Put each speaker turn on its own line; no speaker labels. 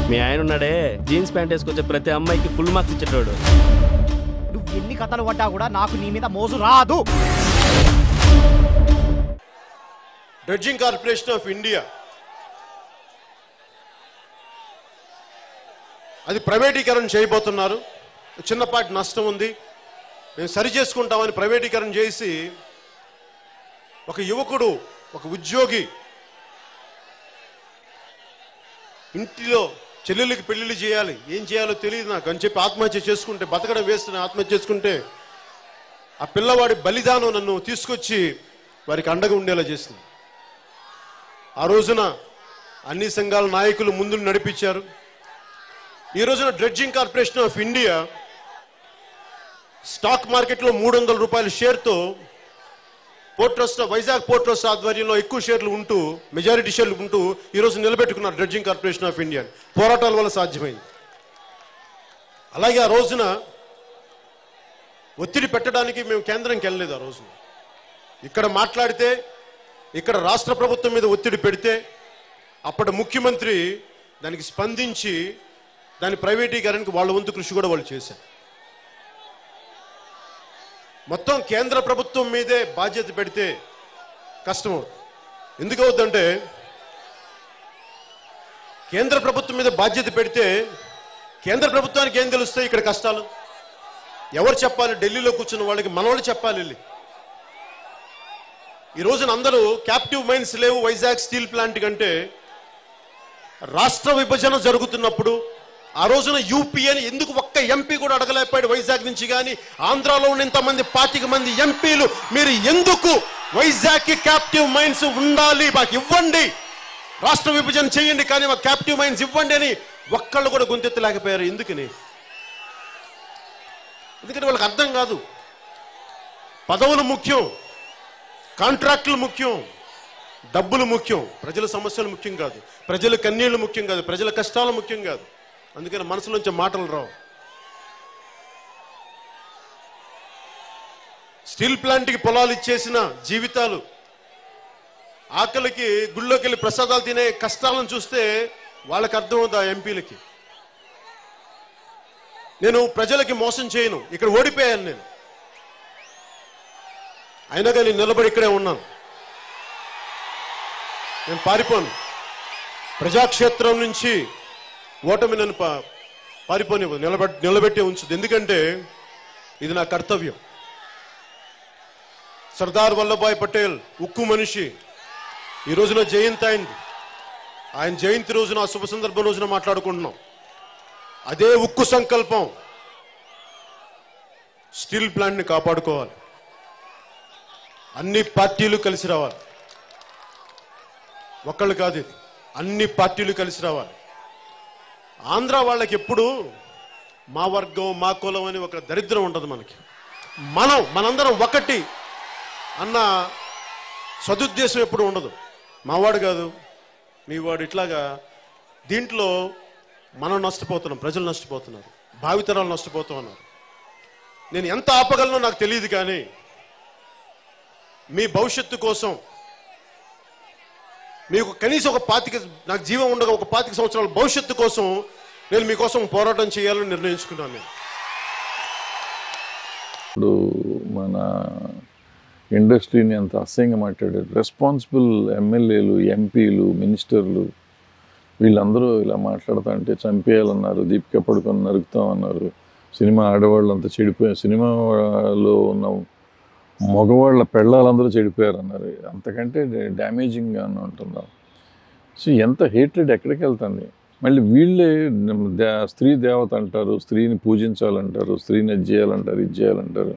మీ ఆయన ఉన్నాడే jeans pant వేసుకొచ్చే ప్రతి అమ్మాయికి ఫుల్ మార్క్స్ ఇచ్చేటోడు
నువ్వు ఎన్ని కథలు పడ్డా కూడా నాకు నీ మీద మోజు రాదు
డ్రెడ్జింగ్ కార్పొరేషన్ ఆఫ్ ఇండియా అది ప్రైవేటీకరణ చేయబోతున్నారు చిన్నపాటి నష్టం ఉంది మేము సరి చేసుకుంటామని ప్రైవేటీకరణ చేసి ఒక యువకుడు ఒక ఉద్యోగి ఇంటిలో చెల్లెళ్ళకి పెళ్లిళ్ళు చేయాలి ఏం చేయాలో తెలియదు నాకు అని చెప్పి ఆత్మహత్య చేసుకుంటే బతకడం వేస్తున్న ఆత్మహత్య చేసుకుంటే ఆ పిల్లవాడి బలిదానం నన్ను తీసుకొచ్చి వారికి అండగా ఉండేలా చేసింది ఆ రోజున అన్ని సంఘాల నాయకులు ముందు నడిపించారు ఈ రోజున dredging corporation of India stock మార్కెట్లో మూడు వందల రూపాయల షేర్తో port trust Vizag port trust ఆధ్వర్యంలో ఎక్కువ షేర్లు ఉంటూ మెజారిటీ షేర్లు ఉంటూ ఈ రోజు నిలబెట్టుకున్నారు డ్రెడ్జింగ్ కార్పొరేషన్ ఆఫ్ ఇండియా పోరాటాల వల్ల సాధ్యమైంది అలాగే ఆ రోజున ఒత్తిడి పెట్టడానికి మేము కేంద్రంకి వెళ్ళలేదు ఆ రోజున ఇక్కడ మాట్లాడితే ఇక్కడ రాష్ట్ర ప్రభుత్వం మీద ఒత్తిడి పెడితే అప్పటి ముఖ్యమంత్రి దానికి స్పందించి దాని ప్రైవేటీకరణకి వాళ్ళ వంతు కృషి కూడా వాళ్ళు చేశారు మొత్తం కేంద్ర ప్రభుత్వం మీదే బాధ్యత పెడితే కష్టం అవుతుంది ఎందుకు అవుతుందంటే కేంద్ర ప్రభుత్వం మీద బాధ్యత పెడితే కేంద్ర ప్రభుత్వానికి ఏం తెలుస్తాయి ఇక్కడ కష్టాలు ఎవరు చెప్పాలి ఢిల్లీలో కూర్చున్న వాళ్ళకి మనవాళ్ళు చెప్పాలి వెళ్ళి ఈ రోజున అందరూ క్యాప్టివ్ మైన్స్ లేవు వైజాగ్ స్టీల్ ప్లాంట్ కంటే రాష్ట్ర విభజన జరుగుతున్నప్పుడు ఆ రోజున యూపీ అని ఎందుకు ఒక్క ఎంపీ కూడా అడగలేకపోయాడు వైజాగ్ నుంచి కానీ ఆంధ్రాలో ఉన్న ఇంతమంది పాతిక మంది ఎంపీలు మీరు ఎందుకు వైజాగ్ కి క్యాప్టివ్ మైన్స్ ఉండాలి మాకు ఇవ్వండి రాష్ట్ర విభజన చేయండి కానీ మాకు క్యాప్టివ్ మైన్స్ ఇవ్వండి అని ఒక్కళ్ళు కూడా గొంతెత్తలేకపోయారు ఎందుకని ఎందుకంటే వాళ్ళకి అర్థం కాదు పదవులు ముఖ్యం కాంట్రాక్టులు ముఖ్యం డబ్బులు ముఖ్యం ప్రజల సమస్యలు ముఖ్యం కాదు ప్రజల కన్నీళ్లు ముఖ్యం కాదు ప్రజల కష్టాలు ముఖ్యం కాదు అందుకని మనసులోంచి మాటలు రావు స్టీల్ ప్లాంట్కి పొలాలు ఇచ్చేసిన జీవితాలు ఆకలికి గుళ్ళోకి వెళ్ళి ప్రసాదాలు తినే కష్టాలను చూస్తే వాళ్ళకి అర్థమవుతుంది ఆ ఎంపీలకి నేను ప్రజలకి మోసం చేయను ఇక్కడ ఓడిపోయాను నేను అయినా కానీ నిలబడి ఇక్కడే ఉన్నాను నేను పారిపోను ప్రజాక్షేత్రం నుంచి ఓటమి నన్ను పా- పారిపోనివ్వదు నిలబెట్ నిలబెట్టే ఉంచుది ఎందుకంటే ఇది నా కర్తవ్యం సర్దార్ వల్లభాయ్ పటేల్ ఉక్కు మనిషి ఈ రోజున జయంతి అయింది ఆయన జయంతి రోజున ఆ శుభ సందర్భం రోజున మాట్లాడుకుంటున్నాం అదే ఉక్కు సంకల్పం స్టీల్ ప్లాంట్ని కాపాడుకోవాలి అన్ని పార్టీలు కలిసి రావాలి ఒక్కళ్ళు కాదు ఇది అన్ని పార్టీలు కలిసి రావాలి ఆంధ్ర వాళ్ళకి ఎప్పుడు మా వర్గం మా కులం అని ఒక దరిద్రం ఉంటుంది మనకి మనం మనందరం ఒకటి అన్న సదుద్దేశం ఎప్పుడు ఉండదు మావాడు కాదు మీ వాడు ఇట్లాగా దీంట్లో మనం నష్టపోతున్నాం ప్రజలు నష్టపోతున్నారు భావితరాలు నష్టపోతూ ఉన్నారు నేను ఎంత ఆపగలనో నాకు తెలియదు కానీ మీ భవిష్యత్తు కోసం మీకు కనీసం ఒక పాతిక నాకు జీవం ఉండగా ఒక పాతిక సంవత్సరాల భవిష్యత్తు కోసం నేను మీకోసం పోరాటం చేయాలని నిర్ణయించుకున్నాను నేను
ఇప్పుడు మన ఇండస్ట్రీని అంత అసహ్యంగా మాట్లాడారు రెస్పాన్సిబుల్ ఎమ్మెల్యేలు ఎంపీలు మినిస్టర్లు వీళ్ళందరూ ఇలా మాట్లాడుతా అంటే చంపేయాలన్నారు దీపిక పడుకొని నరుకుతామన్నారు సినిమా ఆడవాళ్ళు అంతా చెడిపోయారు సినిమాలో ఉన్న మగవాళ్ళ పెళ్ళాలందరూ చెడిపోయారు అన్నారు అంతకంటే డ్యామేజింగ్గా ఉంటున్నాం సో ఎంత హేట్రెడ్ ఎక్కడికి వెళ్తుంది మళ్ళీ వీళ్ళే దే- స్త్రీ దేవత అంటారు స్త్రీని పూజించాలంటారు స్త్రీని అది చేయాలంటారు ఇది చేయాలంటారు